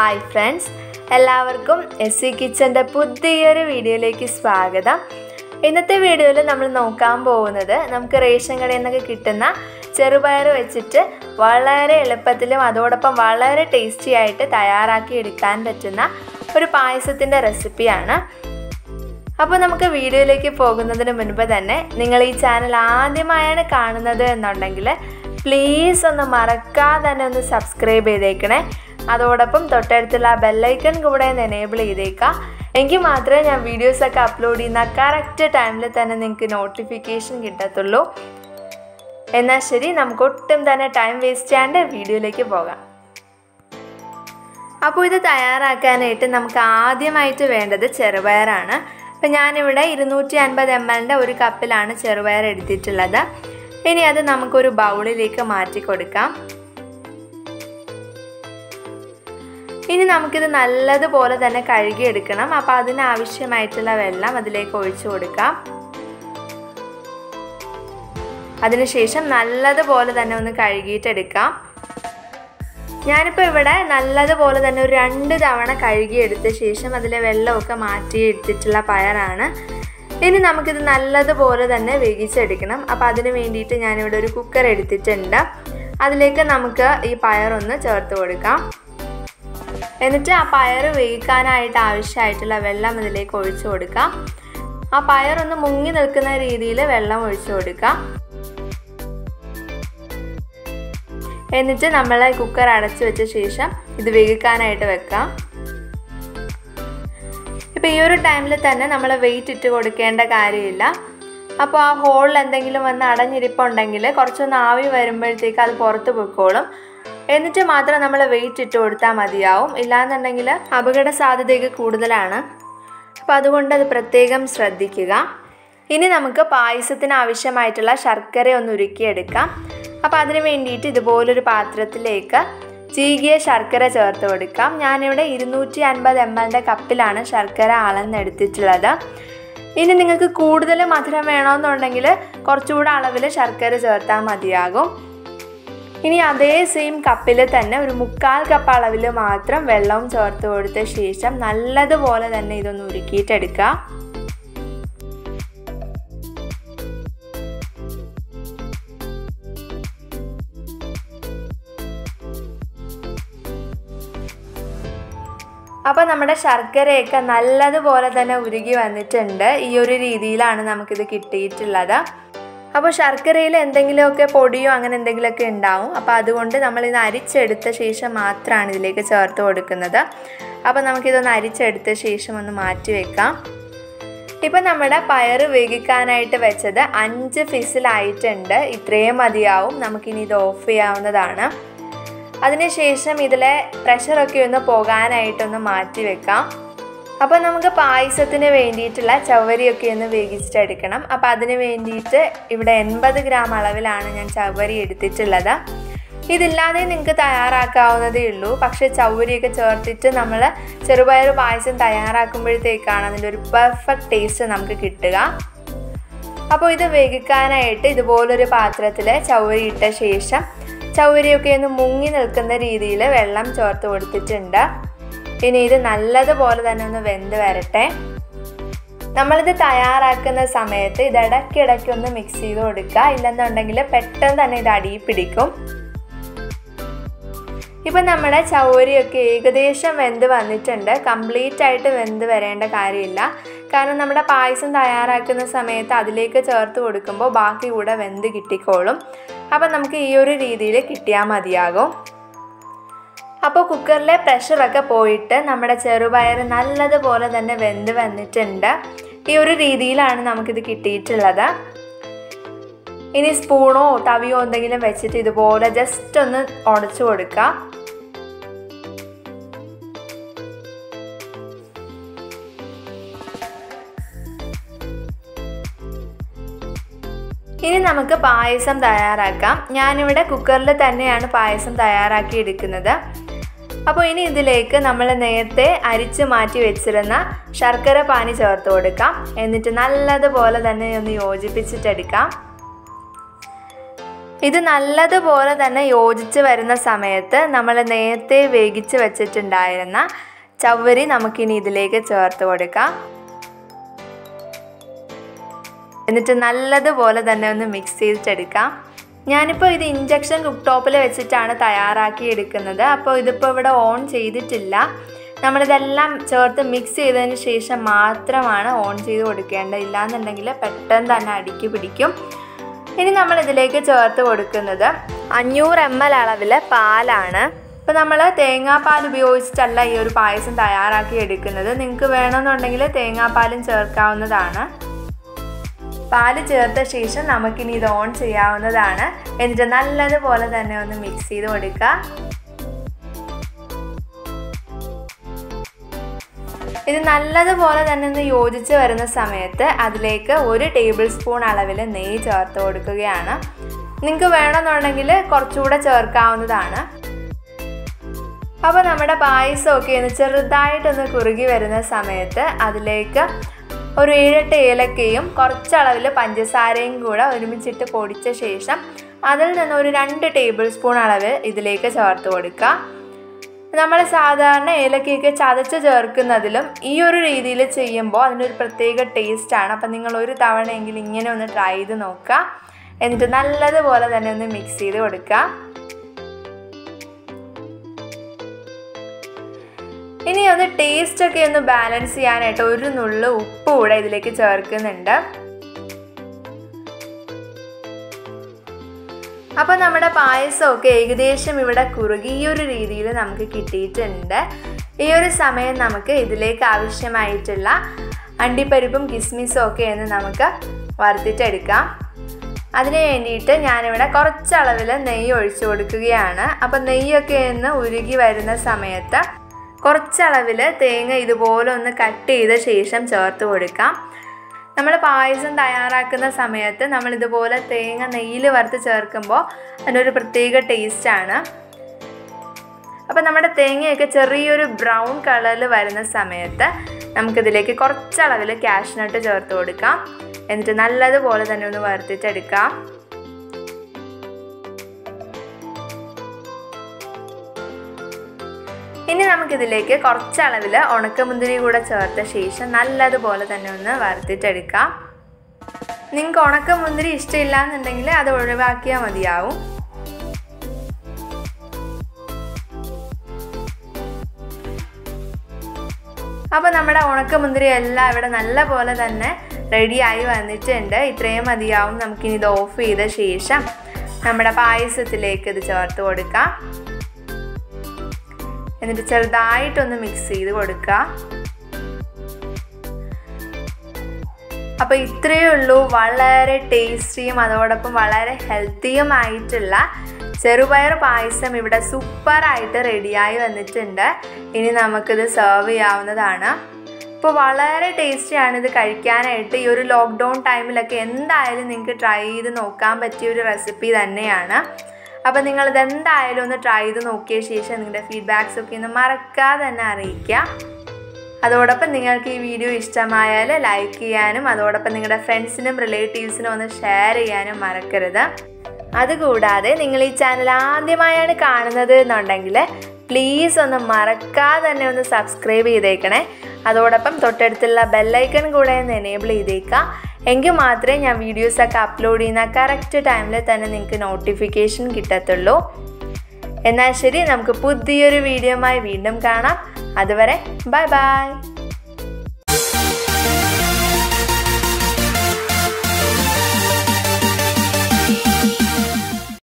hi friends എല്ലാവർക്കും S C കിച്ചൻ്റെ പുതിയൊരു വീഡിയോയിലേക്ക് സ്വാഗതം ഇന്നത്തെ വീഡിയോയിൽ നമ്മൾ നോക്കാൻ പോകുന്നത് നമുക്ക് റേഷൻ കടയിൽ നിന്നൊക്കെ കിട്ടുന്ന ചെറുപയർ വെച്ചിട്ട് വളരെ എളുപ്പത്തിലും അതോടൊപ്പം വളരെ ടേസ്റ്റി ആയിട്ട് തയ്യാറാക്കി എടുക്കാൻ പറ്റുന്ന ഒരു പായസത്തിൻ്റെ റെസിപ്പിയാണ് അപ്പോൾ നമുക്ക് വീഡിയോയിലേക്ക് പോകുന്നതിന് മുൻപ് തന്നെ നിങ്ങൾ ഈ ചാനൽ ആദ്യമായാണ് കാണുന്നത് എന്നുണ്ടെങ്കിൽ പ്ലീസ് ഒന്ന് മറക്കാതെ തന്നെ ഒന്ന് സബ്സ്ക്രൈബ് ചെയ്തേക്കണേ അതോടൊപ്പം തൊട്ടടുത്തുള്ള ബെല്ലൈക്കൺ കൂടെ ഒന്ന് എനേബിൾ ചെയ്തേക്കാം എങ്കിൽ മാത്രമേ ഞാൻ വീഡിയോസൊക്കെ അപ്ലോഡ് ചെയ്യുന്ന കറക്റ്റ് ടൈമിൽ തന്നെ നിങ്ങൾക്ക് നോട്ടിഫിക്കേഷൻ കിട്ടത്തുള്ളൂ എന്നാൽ ശരി നമുക്ക് ഒട്ടും തന്നെ ടൈം വേസ്റ്റ് ചെയ്യാണ്ട് വീഡിയോയിലേക്ക് പോകാം അപ്പോൾ ഇത് തയ്യാറാക്കാനായിട്ട് നമുക്ക് ആദ്യമായിട്ട് വേണ്ടത് ചെറുപയറാണ് അപ്പം ഞാനിവിടെ ഇരുന്നൂറ്റി അൻപത് എം എല്ലിൻ്റെ ഒരു കപ്പിലാണ് ചെറുപയർ എടുത്തിട്ടുള്ളത് ഇനി അത് നമുക്കൊരു ബൗളിലേക്ക് മാറ്റി കൊടുക്കാം ഇനി നമുക്കിത് നല്ലതുപോലെ തന്നെ കഴുകിയെടുക്കണം അപ്പോൾ അതിനാവശ്യമായിട്ടുള്ള വെള്ളം അതിലേക്ക് ഒഴിച്ചു കൊടുക്കാം അതിനുശേഷം നല്ലതുപോലെ തന്നെ ഒന്ന് കഴുകിയിട്ടെടുക്കാം ഞാനിപ്പോൾ ഇവിടെ നല്ലതുപോലെ തന്നെ ഒരു രണ്ട് തവണ കഴുകിയെടുത്ത ശേഷം അതിലെ വെള്ളമൊക്കെ മാറ്റി എടുത്തിട്ടുള്ള പയറാണ് ഇനി നമുക്കിത് നല്ലതുപോലെ തന്നെ വേവിച്ചെടുക്കണം അപ്പോൾ അതിന് വേണ്ടിയിട്ട് ഞാനിവിടെ ഒരു കുക്കർ എടുത്തിട്ടുണ്ട് അതിലേക്ക് നമുക്ക് ഈ പയറൊന്ന് ചേർത്ത് കൊടുക്കാം എന്നിട്ട് ആ പയർ വേവിക്കാനായിട്ട് ആവശ്യമായിട്ടുള്ള വെള്ളം അതിലേക്ക് ഒഴിച്ചു കൊടുക്കാം ആ പയറൊന്ന് മുങ്ങി നിൽക്കുന്ന രീതിയിൽ വെള്ളം ഒഴിച്ചു കൊടുക്കാം എന്നിട്ട് നമ്മൾ കുക്കർ അടച്ചു വെച്ച ശേഷം ഇത് വേവിക്കാനായിട്ട് വെക്കാം ഇപ്പോൾ ഈ ഒരു ടൈമിൽ തന്നെ നമ്മൾ വെയിറ്റ് ഇട്ട് കൊടുക്കേണ്ട കാര്യമില്ല അപ്പോൾ ആ ഹോളിൽ എന്തെങ്കിലും വന്ന് അടഞ്ഞിരിപ്പുണ്ടെങ്കിൽ കുറച്ചൊന്ന് ആവി വരുമ്പോഴത്തേക്ക് അത് പുറത്ത് പൊയ്ക്കോളും എന്നിട്ട് മാത്രം നമ്മൾ വെയിറ്റ് ഇട്ട് കൊടുത്താൽ മതിയാവും ഇല്ലാന്നുണ്ടെങ്കിൽ അപകട സാധ്യതയൊക്കെ കൂടുതലാണ് അപ്പോൾ അതുകൊണ്ട് അത് പ്രത്യേകം ശ്രദ്ധിക്കുക ഇനി നമുക്ക് പായസത്തിന് ആവശ്യമായിട്ടുള്ള ശർക്കര ഒന്ന് ഉരുക്കിയെടുക്കാം അപ്പോൾ അതിന് വേണ്ടിയിട്ട് ഇതുപോലൊരു പാത്രത്തിലേക്ക് ചീകിയ ശർക്കര ചേർത്ത് കൊടുക്കാം ഞാനിവിടെ ഇരുന്നൂറ്റി അൻപത് എം എല്ലിൻ്റെ കപ്പിലാണ് ശർക്കര അളന്നെടുത്തിട്ടുള്ളത് ഇനി നിങ്ങൾക്ക് കൂടുതൽ മധുരം വേണമെന്നുണ്ടെങ്കിൽ കുറച്ചുകൂടെ അളവിൽ ശർക്കര ചേർത്താൽ മതിയാകും ഇനി അതേ സെയിം കപ്പിൽ തന്നെ ഒരു മുക്കാൽ കപ്പ് അളവിൽ മാത്രം വെള്ളവും ചേർത്ത് കൊടുത്ത ശേഷം നല്ലതുപോലെ തന്നെ ഇതൊന്ന് ഉരുക്കിയിട്ടെടുക്കുക അപ്പോൾ നമ്മുടെ ശർക്കരയൊക്കെ നല്ലതുപോലെ തന്നെ ഉരുകി വന്നിട്ടുണ്ട് ഈ ഒരു രീതിയിലാണ് നമുക്കിത് കിട്ടിയിട്ടുള്ളത് അപ്പോൾ ശർക്കരയിൽ എന്തെങ്കിലുമൊക്കെ പൊടിയോ അങ്ങനെ എന്തെങ്കിലുമൊക്കെ ഉണ്ടാവും അപ്പോൾ അതുകൊണ്ട് നമ്മൾ ഇത് അരിച്ചെടുത്ത ശേഷം മാത്രമാണ് ഇതിലേക്ക് ചേർത്ത് കൊടുക്കുന്നത് അപ്പോൾ നമുക്കിതൊന്ന് അരിച്ചെടുത്ത ശേഷം ഒന്ന് മാറ്റി വെക്കാം ഇപ്പം നമ്മുടെ പയർ വേവിക്കാനായിട്ട് വെച്ചത് അഞ്ച് ഫിസിലായിട്ടുണ്ട് ഇത്രയും മതിയാവും നമുക്കിനി ഇത് ഓഫ് ചെയ്യാവുന്നതാണ് അതിനുശേഷം ഇതിലെ പ്രഷറൊക്കെ ഒന്ന് പോകാനായിട്ടൊന്ന് മാറ്റി വെക്കാം അപ്പോൾ നമുക്ക് പായസത്തിന് വേണ്ടിയിട്ടുള്ള ചവരിയൊക്കെ ഒന്ന് വേവിച്ചിട്ടെടുക്കണം അപ്പോൾ അതിന് വേണ്ടിയിട്ട് ഇവിടെ എൺപത് ഗ്രാം അളവിലാണ് ഞാൻ ചവരി എടുത്തിട്ടുള്ളത് ഇതില്ലാതെ നിങ്ങൾക്ക് തയ്യാറാക്കാവുന്നതേ ഉള്ളൂ പക്ഷേ ചവരിയൊക്കെ ചേർത്തിട്ട് നമ്മൾ ചെറുപയർ പായസം തയ്യാറാക്കുമ്പോഴത്തേക്കാണ് അതിൻ്റെ ഒരു പെർഫെക്റ്റ് ടേസ്റ്റ് നമുക്ക് കിട്ടുക അപ്പോൾ ഇത് വേവിക്കാനായിട്ട് ഇതുപോലൊരു പാത്രത്തിൽ ചവരി ഇട്ട ശേഷം ചൗരിയൊക്കെ ഒന്ന് മുങ്ങി നിൽക്കുന്ന രീതിയിൽ വെള്ളം ചേർത്ത് കൊടുത്തിട്ടുണ്ട് ഇനി ഇത് നല്ലതുപോലെ തന്നെ ഒന്ന് വെന്ത് വരട്ടെ നമ്മളിത് തയ്യാറാക്കുന്ന സമയത്ത് ഇത് ഇടയ്ക്കിടയ്ക്ക് ഒന്ന് മിക്സ് ചെയ്ത് കൊടുക്കുക ഇല്ലെന്നുണ്ടെങ്കിൽ പെട്ടെന്ന് തന്നെ ഇത് അടിയിൽ പിടിക്കും ഇപ്പം നമ്മുടെ ചൗരിയൊക്കെ ഏകദേശം വെന്ത് വന്നിട്ടുണ്ട് കംപ്ലീറ്റ് ആയിട്ട് വെന്ത് വരേണ്ട കാര്യമില്ല കാരണം നമ്മുടെ പായസം തയ്യാറാക്കുന്ന സമയത്ത് അതിലേക്ക് ചേർത്ത് കൊടുക്കുമ്പോൾ ബാക്കി കൂടെ വെന്ത് കിട്ടിക്കോളും അപ്പം നമുക്ക് ഈ ഒരു രീതിയിൽ കിട്ടിയാൽ മതിയാകും അപ്പോൾ കുക്കറിലെ പ്രഷറൊക്കെ പോയിട്ട് നമ്മുടെ ചെറുപയർ നല്ലതുപോലെ തന്നെ വെന്ത് വന്നിട്ടുണ്ട് ഈ ഒരു രീതിയിലാണ് നമുക്കിത് കിട്ടിയിട്ടുള്ളത് ഇനി സ്പൂണോ തവിയോ എന്തെങ്കിലും വെച്ചിട്ട് ഇതുപോലെ ജസ്റ്റ് ഒന്ന് ഉടച്ചു കൊടുക്കുക ഇനി നമുക്ക് പായസം തയ്യാറാക്കാം ഞാനിവിടെ കുക്കറിൽ തന്നെയാണ് പായസം തയ്യാറാക്കി എടുക്കുന്നത് അപ്പോൾ ഇനി ഇതിലേക്ക് നമ്മൾ നേരത്തെ അരിച്ച് മാറ്റി വെച്ചിരുന്ന ശർക്കര പാനി ചേർത്ത് കൊടുക്കാം എന്നിട്ട് നല്ലതുപോലെ തന്നെ ഒന്ന് യോജിപ്പിച്ചിട്ടെടുക്കാം ഇത് നല്ലതുപോലെ തന്നെ യോജിച്ച് വരുന്ന സമയത്ത് നമ്മൾ നേരത്തെ വേവിച്ച് വെച്ചിട്ടുണ്ടായിരുന്ന ചവ്വരി നമുക്കിനി ഇതിലേക്ക് ചേർത്ത് കൊടുക്കാം എന്നിട്ട് നല്ലതുപോലെ തന്നെ ഒന്ന് മിക്സ് ചെയ്തിട്ടെടുക്കാം ഞാനിപ്പോൾ ഇത് ഇഞ്ചക്ഷൻ കുക്ക് ടോപ്പിൽ വെച്ചിട്ടാണ് തയ്യാറാക്കി എടുക്കുന്നത് അപ്പോൾ ഇതിപ്പോൾ ഇവിടെ ഓൺ ചെയ്തിട്ടില്ല നമ്മളിതെല്ലാം ചേർത്ത് മിക്സ് ചെയ്തതിന് ശേഷം മാത്രമാണ് ഓൺ ചെയ്ത് കൊടുക്കേണ്ടത് ഇല്ലാന്നുണ്ടെങ്കിൽ പെട്ടെന്ന് തന്നെ അടുക്കി പിടിക്കും ഇനി നമ്മൾ ഇതിലേക്ക് ചേർത്ത് കൊടുക്കുന്നത് അഞ്ഞൂറ് എം എൽ അളവിൽ പാലാണ് ഇപ്പോൾ നമ്മൾ തേങ്ങാപ്പാൽ ഉപയോഗിച്ചിട്ടല്ല ഈ ഒരു പായസം തയ്യാറാക്കി എടുക്കുന്നത് നിങ്ങൾക്ക് വേണമെന്നുണ്ടെങ്കിൽ തേങ്ങാപ്പാലും ചേർക്കാവുന്നതാണ് പാല് ചേർത്ത ശേഷം നമുക്കിനി ഇത് ഓൺ ചെയ്യാവുന്നതാണ് എന്നിട്ട് നല്ലതുപോലെ തന്നെ ഒന്ന് മിക്സ് ചെയ്ത് കൊടുക്കുക ഇത് നല്ലതുപോലെ തന്നെ ഒന്ന് യോജിച്ച് വരുന്ന സമയത്ത് അതിലേക്ക് ഒരു ടേബിൾ സ്പൂൺ അളവിൽ നെയ്യ് ചേർത്ത് കൊടുക്കുകയാണ് നിങ്ങൾക്ക് വേണമെന്നുണ്ടെങ്കിൽ കുറച്ചുകൂടെ ചേർക്കാവുന്നതാണ് അപ്പോൾ നമ്മുടെ പായസമൊക്കെ ഒന്ന് ചെറുതായിട്ടൊന്ന് കുറുകി വരുന്ന സമയത്ത് അതിലേക്ക് ഒരു ഏഴെട്ട് ഏലക്കയും കുറച്ചളവിൽ പഞ്ചസാരയും കൂടെ ഒരുമിച്ചിട്ട് പൊടിച്ച ശേഷം അതിൽ നിന്ന് ഒരു രണ്ട് ടേബിൾ സ്പൂൺ അളവ് ഇതിലേക്ക് ചേർത്ത് കൊടുക്കുക നമ്മൾ സാധാരണ ഏലക്കയൊക്കെ ചതച്ച് ചേർക്കുന്നതിലും ഈ ഒരു രീതിയിൽ ചെയ്യുമ്പോൾ അതിനൊരു പ്രത്യേക ടേസ്റ്റാണ് അപ്പം നിങ്ങൾ ഒരു തവണയെങ്കിലും ഇങ്ങനെ ഒന്ന് ട്രൈ ചെയ്ത് നോക്കുക എന്നിട്ട് നല്ലതുപോലെ തന്നെ ഒന്ന് മിക്സ് ചെയ്ത് കൊടുക്കുക ഇനി ഒന്ന് ടേസ്റ്റ് ഒക്കെ ഒന്ന് ബാലൻസ് ചെയ്യാനായിട്ട് ഒരു നുള്ളു ഉപ്പ് കൂടെ ഇതിലേക്ക് ചേർക്കുന്നുണ്ട് അപ്പോൾ നമ്മുടെ പായസമൊക്കെ ഏകദേശം ഇവിടെ കുറുകി ഈ ഒരു രീതിയിൽ നമുക്ക് കിട്ടിയിട്ടുണ്ട് ഈ ഒരു സമയം നമുക്ക് ഇതിലേക്ക് ആവശ്യമായിട്ടുള്ള അണ്ടിപ്പരിപ്പും കിസ്മിസും ഒക്കെ ഒന്ന് നമുക്ക് വറുത്തിട്ടെടുക്കാം അതിന് വേണ്ടിയിട്ട് ഞാനിവിടെ കുറച്ചളവിൽ നെയ്യ് ഒഴിച്ചു കൊടുക്കുകയാണ് അപ്പം നെയ്യൊക്കെ ഒന്ന് ഉരുകി വരുന്ന സമയത്ത് കുറച്ചളവിൽ തേങ്ങ ഇതുപോലെ ഒന്ന് കട്ട് ചെയ്ത ശേഷം ചേർത്ത് കൊടുക്കാം നമ്മൾ പായസം തയ്യാറാക്കുന്ന സമയത്ത് നമ്മൾ ഇതുപോലെ തേങ്ങ നെയ്യിൽ വറുത്ത് ചേർക്കുമ്പോൾ അതിനൊരു പ്രത്യേക ടേസ്റ്റാണ് അപ്പോൾ നമ്മുടെ തേങ്ങയൊക്കെ ചെറിയൊരു ബ്രൗൺ കളറിൽ വരുന്ന സമയത്ത് നമുക്കിതിലേക്ക് കുറച്ചളവിൽ കാഷ്നട്ട് ചേർത്ത് കൊടുക്കാം എന്നിട്ട് നല്ലതുപോലെ തന്നെ ഒന്ന് വറുത്തിട്ടെടുക്കാം ഇനി നമുക്കിതിലേക്ക് കുറച്ചളവിൽ ഉണക്കമുന്തിരി കൂടെ ചേർത്ത ശേഷം നല്ലതുപോലെ തന്നെ ഒന്ന് വറുത്തിട്ടെടുക്കാം നിങ്ങൾക്ക് ഉണക്കമുന്തിരി ഇഷ്ടമില്ല എന്നുണ്ടെങ്കിൽ അത് ഒഴിവാക്കിയാൽ മതിയാവും അപ്പോൾ നമ്മുടെ ഉണക്കമുന്തിരി എല്ലാം ഇവിടെ നല്ല പോലെ തന്നെ റെഡിയായി വന്നിട്ടുണ്ട് ഇത്രയും മതിയാവും നമുക്കിനി ഇത് ഓഫ് ചെയ്ത ശേഷം നമ്മുടെ പായസത്തിലേക്ക് ഇത് ചേർത്ത് കൊടുക്കാം എന്നിട്ട് ചെറുതായിട്ടൊന്ന് മിക്സ് ചെയ്ത് കൊടുക്കുക അപ്പോൾ ഇത്രയേ ഉള്ളൂ വളരെ ടേസ്റ്റിയും അതോടൊപ്പം വളരെ ഹെൽത്തിയുമായിട്ടുള്ള ചെറുപയർ പായസം ഇവിടെ സൂപ്പറായിട്ട് റെഡിയായി വന്നിട്ടുണ്ട് ഇനി നമുക്കിത് സെർവ് ചെയ്യാവുന്നതാണ് ഇപ്പോൾ വളരെ ടേസ്റ്റിയാണ് ഇത് കഴിക്കാനായിട്ട് ഈ ഒരു ലോക്ക്ഡൗൺ ടൈമിലൊക്കെ എന്തായാലും നിങ്ങൾക്ക് ട്രൈ ചെയ്ത് നോക്കാൻ പറ്റിയ ഒരു റെസിപ്പി തന്നെയാണ് അപ്പോൾ നിങ്ങളിത് എന്തായാലും ഒന്ന് ട്രൈ ചെയ്ത് നോക്കിയ ശേഷം നിങ്ങളുടെ ഫീഡ്ബാക്സ് ഒക്കെ ഒന്ന് മറക്കാതെ തന്നെ അറിയിക്കുക അതോടൊപ്പം നിങ്ങൾക്ക് ഈ വീഡിയോ ഇഷ്ടമായാൽ ലൈക്ക് ചെയ്യാനും അതോടൊപ്പം നിങ്ങളുടെ ഫ്രണ്ട്സിനും റിലേറ്റീവ്സിനും ഒന്ന് ഷെയർ ചെയ്യാനും മറക്കരുത് അതുകൂടാതെ നിങ്ങൾ ഈ ചാനൽ ആദ്യമായാണ് കാണുന്നത് എന്നുണ്ടെങ്കിൽ പ്ലീസ് ഒന്ന് മറക്കാതെ തന്നെ ഒന്ന് സബ്സ്ക്രൈബ് ചെയ്തേക്കണേ അതോടൊപ്പം തൊട്ടടുത്തുള്ള ബെല്ലൈക്കൺ കൂടെ ഒന്ന് എനേബിൾ ചെയ്തേക്കുക എങ്കിൽ മാത്രമേ ഞാൻ വീഡിയോസൊക്കെ അപ്ലോഡ് ചെയ്യുന്ന കറക്റ്റ് ടൈമിൽ തന്നെ നിങ്ങൾക്ക് നോട്ടിഫിക്കേഷൻ കിട്ടത്തുള്ളൂ എന്നാൽ ശരി നമുക്ക് പുതിയൊരു വീഡിയോയുമായി വീണ്ടും കാണാം അതുവരെ ബൈ ബൈ